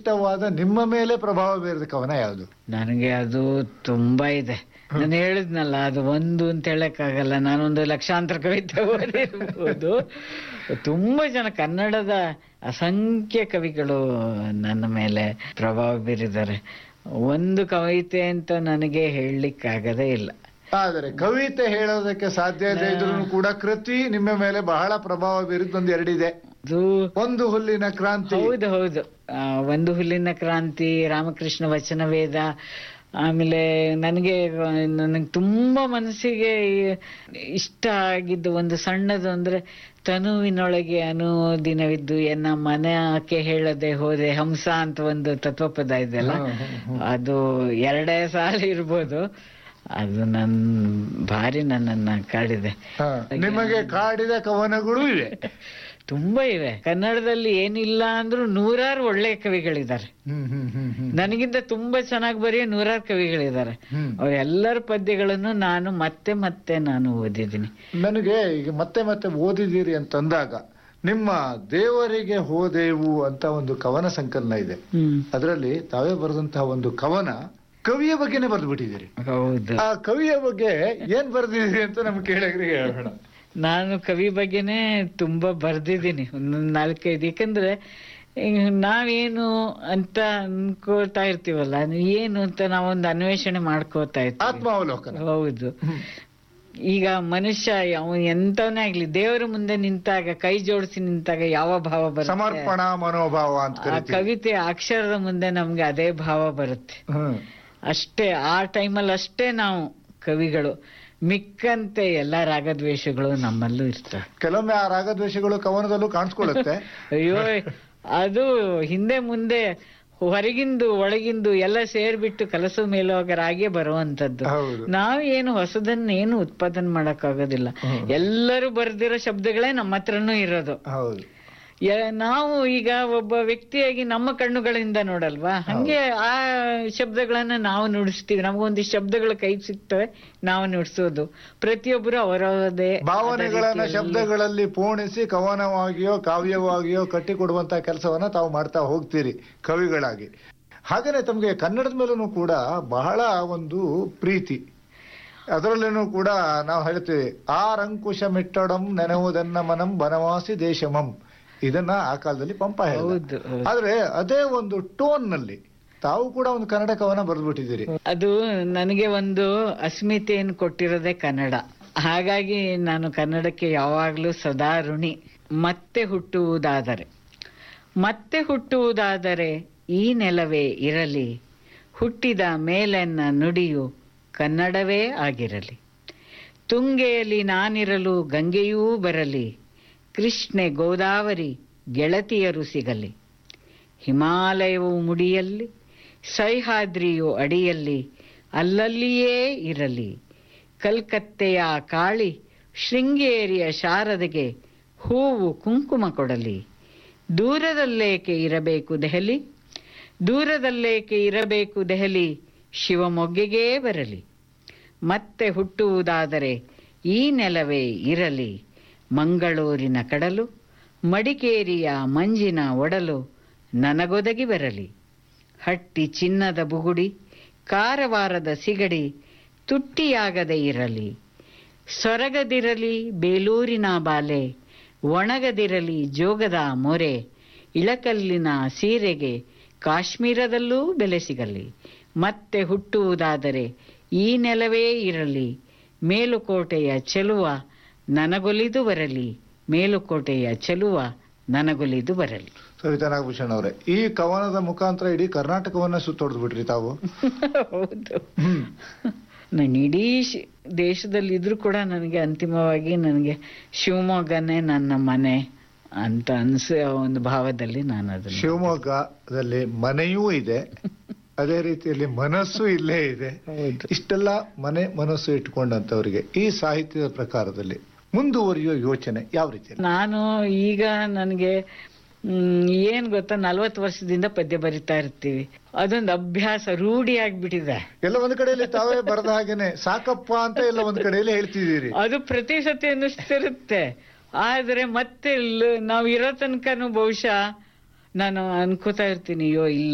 ಇಷ್ಟವಾದ ನಿಮ್ಮ ಮೇಲೆ ಪ್ರಭಾವ ಬೀರಿದ ಕವನ ಯಾವುದು ನನಗೆ ಅದು ತುಂಬಾ ಇದೆ ನಾನು ಹೇಳಿದ್ನಲ್ಲ ಅದು ಒಂದು ಅಂತ ಹೇಳಕ್ಕಾಗಲ್ಲ ನಾನೊಂದು ಲಕ್ಷಾಂತರ ಕವಿತೆ ಓದಿರ್ಬೋದು ತುಂಬಾ ಜನ ಕನ್ನಡದ ಅಸಂಖ್ಯ ಕವಿಗಳು ನನ್ನ ಮೇಲೆ ಪ್ರಭಾವ ಬೀರಿದ್ದಾರೆ ಒಂದು ಕವಿತೆ ಅಂತ ನನಗೆ ಹೇಳಲಿಕ್ಕಾಗದೇ ಇಲ್ಲ ಆದರೆ ಕವಿತೆ ಹೇಳೋದಕ್ಕೆ ಸಾಧ್ಯ ಇದೆ ಇದ್ರೂ ಕೂಡ ಕೃತಿ ನಿಮ್ಮ ಮೇಲೆ ಬಹಳ ಪ್ರಭಾವ ಬೀರಿದ ಒಂದು ಎರಡಿದೆ ಅದು ಒಂದು ಹುಲ್ಲಿನ ಕ್ರಾಂತಿ ಹೌದು ಹೌದು ಆ, ಒಂದು ಹುಲ್ಲಿನ ಕ್ರಾಂತಿ ರಾಮಕೃಷ್ಣ ವಚನ ವೇದ ಆಮೇಲೆ ನನಗೆ ನನಗೆ ತುಂಬಾ ಮನಸ್ಸಿಗೆ ಇಷ್ಟ ಆಗಿದ್ದು ಒಂದು ಸಣ್ಣದು ಅಂದ್ರೆ ತನುವಿನೊಳಗೆ ಅನುದಿನವಿದ್ದು ಎನ್ನ ಮನಕ್ಕೆ ಹೇಳದೆ ಹೋದೆ ಹಂಸ ಅಂತ ಒಂದು ತತ್ವಪದ ಇದೆಯಲ್ಲ ಅದು ಎರಡೇ ಸಾಲ ಇರ್ಬೋದು ಅದು ನನ್ ಭಾರಿ ನನ್ನನ್ನ ಕಾಡಿದೆ ಹಾ, ನಿಮಗೆ ಕಾಡಿದ ಕವನಗಳು ಇವೆ ತುಂಬಾ ಇವೆ ಕನ್ನಡದಲ್ಲಿ ಏನಿಲ್ಲ ಅಂದ್ರೂ ನೂರಾರು ಒಳ್ಳೆ ಕವಿಗಳಿದ್ದಾರೆ ಹ್ಮ್ ಹ್ಮ್ ಹ್ಮ್ ಹ್ಮ್ ನನಗಿಂತ ತುಂಬಾ ಚೆನ್ನಾಗಿ ಬರೆಯೋ ನೂರಾರು ಕವಿಗಳಿದ್ದಾರೆ ಹ್ಮ್. ಅವರೆಲ್ಲರ ಪದ್ಯಗಳನ್ನು ನಾನು ಮತ್ತೆ ಮತ್ತೆ ನಾನು ಓದಿದ್ದೀನಿ ನನಗೆ ಈಗ ಮತ್ತೆ ಮತ್ತೆ ಓದಿದ್ದೀರಿ ಅಂತಂದಾಗ ನಿಮ್ಮ ದೇವರಿಗೆ ಹೋದೆವು ಅಂತ ಒಂದು ಕವನ ಸಂಕಲನ ಇದೆ ಹ್ಮ್ ಅದರಲ್ಲಿ ತಾವೇ ಬರೆದಂತಹ ಒಂದು ಕವನ ಕವಿಯ ಬಗ್ಗೆನೇ ಬರೆದು ಬಿಟ್ಟಿದ್ದೀರಿ ಹೌದು ಆ ಕವಿಯ ಬಗ್ಗೆ ಏನ್ ಬರೆದಿದ್ದೀರಿ ಅಂತ ನಮ್ ಕೇಳಗ್ರಿಗೆ ಹೇಳೋಣ ನಾನು ಕವಿ ಬಗ್ಗೆನೇ ತುಂಬಾ ಬರ್ದಿದ್ದೀನಿ ಒಂದೊಂದ್ ನಾಲ್ಕೈದು ಯಾಕಂದ್ರೆ ಈಗ ನಾವೇನು ಅಂತ ಅನ್ಕೋತಾ ಇರ್ತೀವಲ್ಲ ಏನು ಅಂತ ನಾವೊಂದು ಅನ್ವೇಷಣೆ ಮಾಡ್ಕೋತಾ ಇರ್ತೀವಿ ಆತ್ಮಾವಲೋಕನ ಹೌದು ಈಗ ಮನುಷ್ಯ ಯಾವ ಎಂತವನೇ ಆಗ್ಲಿ ದೇವರ ಮುಂದೆ ನಿಂತಾಗ ಕೈ ಜೋಡಿಸಿ ನಿಂತಾಗ ಯಾವ ಭಾವ ಬರುತ್ತೆ ಸಮರ್ಪಣಾ ಮನೋಭಾವ ಅಂತ ಆ ಕರಿತೀವಿ ಕವಿತೆ ಅಕ್ಷರದ ಮುಂದೆ ನಮ್ಗೆ ಅದೇ ಭಾವ ಬರುತ್ತೆ ಹ್ಮ್. ಅಷ್ಟೇ ಆ ಟೈಮಲ್ಲಿ ಅಷ್ಟೇ ನಾವು ಕವಿಗಳು ಮಿಕ್ಕಂತೆ ಎಲ್ಲಾ ರಾಗದ್ವೇಷಗಳು ನಮ್ಮಲ್ಲೂ ಇರ್ತವೆ ಕೆಲವೊಮ್ಮೆ ಆ ರಾಗದ್ವೇಷಗಳು ಕವನದಲ್ಲೂ ಕಾಣಿಸ್ಕೊಳ್ಳುತ್ತೆ ಅಯ್ಯೋ ಅದು ಹಿಂದೆ ಮುಂದೆ ಹೊರಗಿಂದು ಒಳಗಿಂದು ಎಲ್ಲ ಸೇರ್ಬಿಟ್ಟು ಕಲಸು ಮೇಲೋಗರಾಗೆ ಬರುವಂತದ್ದು ಹೌದು ನಾವ್ ಏನು ಹೊಸದನ್ನ ಏನು ಉತ್ಪಾದನೆ ಮಾಡಕ್ ಆಗೋದಿಲ್ಲ ಹ್ಮ್. ಎಲ್ಲರೂ ಬರ್ದಿರೋ ಶಬ್ದಗಳೇ ನಮ್ಮ ಹತ್ರನೂ ಇರೋದು ಹೌದು ಯ- ನಾವು ಈಗ ಒಬ್ಬ ವ್ಯಕ್ತಿಯಾಗಿ ನಮ್ಮ ಕಣ್ಣುಗಳಿಂದ ನೋಡಲ್ವಾ ಹಂಗೆ ಆ ಶಬ್ದಗಳನ್ನ ನಾವು ನುಡಿಸ್ತೀವಿ ನಮಗೊಂದಿಷ್ಟು ಶಬ್ದಗಳು ಕೈ ಸಿಗ್ತವೆ ನಾವು ನುಡಿಸೋದು ಪ್ರತಿಯೊಬ್ಬರು ಅವರವರದೇ ಆದ ಭಾವನೆಗಳನ್ನ ರೀತಿಯಲ್ಲಿ- ಶಬ್ದಗಳಲ್ಲಿ ಪೋಣಿಸಿ ಕವನವಾಗಿಯೋ ಕಾವ್ಯವಾಗಿಯೋ ಕಟ್ಟಿಕೊಡುವಂತ ಕೆಲಸವನ್ನ ತಾವು ಮಾಡ್ತಾ ಹೋಗ್ತೀರಿ ಕವಿಗಳಾಗಿ ಹಾಗೇನೆ ತಮಗೆ ಕನ್ನಡದ ಮೇಲೂ ಕೂಡ ಬಹಳ ಒಂದು ಪ್ರೀತಿ ಅದರಲ್ಲೇನೂ ಕೂಡ ನಾವು ಹೇಳ್ತೀವಿ ಆರಂಕುಶ ಮಿಟ್ಟಡಂ ನೆನವುದನ್ನ ಮನಂ ಬನವಾಸಿ ದೇಶಮಂ ಇದನ್ನ ಆ ಕಾಲದಲ್ಲಿ ಪಂಪ ಹೇಳಿದ ಹೌದು ಹೌದು. ಆದ್ರೆ ಅದೇ ಒಂದು ಟೋನ್ ನಲ್ಲಿ ತಾವು ಕೂಡ ಒಂದು ಕನ್ನಡ ಕವನ ಬರೆದ್ಬಿಟ್ಟಿದ್ದೀರಿ ಅದು ನನಗೆ ಒಂದು ಅಸ್ಮಿತೆಯನ್ನು ಕೊಟ್ಟಿರೋದೇ ಕನ್ನಡ ಹಾಗಾಗಿ ನಾನು ಕನ್ನಡಕ್ಕೆ ಯಾವಾಗ್ಲೂ ಸದಾ ಋಣಿ ಮತ್ತೆ ಹುಟ್ಟುವುದಾದರೆ ಮತ್ತೆ ಹುಟ್ಟುವುದಾದರೆ ಈ ನೆಲವೇ ಇರಲಿ ಹುಟ್ಟಿದ ಮೇಲೆನ್ನ ನುಡಿಯು ಕನ್ನಡವೇ ಆಗಿರಲಿ ತುಂಗೆಯಲ್ಲಿ ನಾನಿರಲು ಗಂಗೆಯೂ ಬರಲಿ ಕೃಷ್ಣೆ ಗೋದಾವರಿ ಗೆಳತಿಯರು ಸಿಗಲಿ ಹಿಮಾಲಯವು ಮುಡಿಯಲ್ಲಿ ಸಹ್ಯಾದ್ರಿಯು ಅಡಿಯಲ್ಲಿ ಅಲ್ಲಲ್ಲಿಯೇ ಇರಲಿ ಕಲ್ಕತ್ತೆಯ ಕಾಳಿ ಶೃಂಗೇರಿಯ ಶಾರದೆಗೆ ಹೂವು ಕುಂಕುಮ ಕೊಡಲಿ ದೂರದಲ್ಲೇಕೆ ಇರಬೇಕು ದೆಹಲಿ ದೂರದಲ್ಲೇಕೆ ಇರಬೇಕು ದೆಹಲಿ ಶಿವಮೊಗ್ಗೆಗೇ ಬರಲಿ ಮತ್ತೆ ಹುಟ್ಟುವುದಾದರೆ ಈ ನೆಲವೇ ಇರಲಿ ಮಂಗಳೂರಿನ ಕಡಲು ಮಡಿಕೇರಿಯ ಮಂಜಿನ ಒಡಲು ನನಗೊದಗಿ ಬರಲಿ ಹಟ್ಟಿ ಚಿನ್ನದ ಬುಗುಡಿ ಕಾರವಾರದ ಸಿಗಡಿ ತುಟ್ಟಿಯಾಗದೆ ಇರಲಿ ಸೊರಗದಿರಲಿ ಬೇಲೂರಿನ ಬಾಲೆ ಒಣಗದಿರಲಿ ಜೋಗದ ಮೊರೆ ಇಳಕಲ್ಲಿನ ಸೀರೆಗೆ ಕಾಶ್ಮೀರದಲ್ಲೂ ಬೆಲೆ ಸಿಗಲಿ ಮತ್ತೆ ಹುಟ್ಟುವುದಾದರೆ ಈ ನೆಲವೇ ಇರಲಿ ಮೇಲುಕೋಟೆಯ ಚೆಲುವ ನನಗೊಲಿದು ಬರಲಿ ಮೇಲುಕೋಟೆಯ ಚೆಲುವ ನನಗೊಲಿದು ಬರಲಿ ಸವಿತಾ ನಾಗಭೂಷಣ್ ಅವರೇ ಈ ಕವನದ ಮುಖಾಂತರ ಇಡೀ ಕರ್ನಾಟಕವನ್ನ ಸುತ್ತೊಡೆದು ಬಿಟ್ರಿ ತಾವು ಹೌದು ಹ್ಮ್ ನಾನು ಇಡೀ ಶ್- ದೇಶದಲ್ಲಿ ಇದ್ರೂ ಕೂಡ ನನಗೆ ಅಂತಿಮವಾಗಿ ನನಗೆ ಶಿವಮೊಗ್ಗನೇ ನನ್ನ ಮನೆ ಅಂತ ಅನ್ಸೋ ಒಂದು ಭಾವದಲ್ಲಿ ನಾನು ಅದನ್ನ ಶಿವಮೊಗ್ಗದಲ್ಲಿ ಮನೆಯೂ ಇದೆ ಅದೇ ರೀತಿಯಲ್ಲಿ ಮನಸ್ಸು ಇಲ್ಲೇ ಇದೆ ಹೌದು ಇಷ್ಟೆಲ್ಲ ಮನೆ ಮನಸ್ಸು ಇಟ್ಕೊಂಡಂತವರಿಗೆ ಈ ಸಾಹಿತ್ಯದ ಪ್ರಕಾರದಲ್ಲಿ ಮುಂದುವರಿಯೋ ಯೋಚನೆ ಯಾವ ರೀತಿ ನಾನು ಈಗ ನನಗೆ ಮ್, ಏನ್ ಗೊತ್ತಾ ನಲ್ವತ್ತು ವರ್ಷದಿಂದ ಪದ್ಯ ಬರಿತಾ ಇರ್ತೀವಿ ಅದೊಂದು ಅಭ್ಯಾಸ ರೂಢಿ ಆಗ್ಬಿಟ್ಟಿದೆ ಎಲ್ಲ ಒಂದ್ ಕಡೆಯಲ್ಲಿ ತಾವೇ ಬರೆದ ಹಾಗೇನೆ ಸಾಕಪ್ಪ ಅಂತ ಎಲ್ಲ ಒಂದ್ ಕಡೆಯಲ್ಲಿ ಹೇಳ್ತಿದ್ದೀರಿ ಅದು ಪ್ರತಿ ಸತಿ ಅನ್ನಿಸ್ತಿರುತ್ತೆ ಆದ್ರೆ ಮತ್ತೆ ಲ್- ನಾವು ಇರೋ ತನಕನೂ ಬಹುಶಃ ನಾನು ಅನ್ಕೋತಾ ಇರ್ತೀನಿ ಅಯ್ಯೋ ಇಲ್ಲ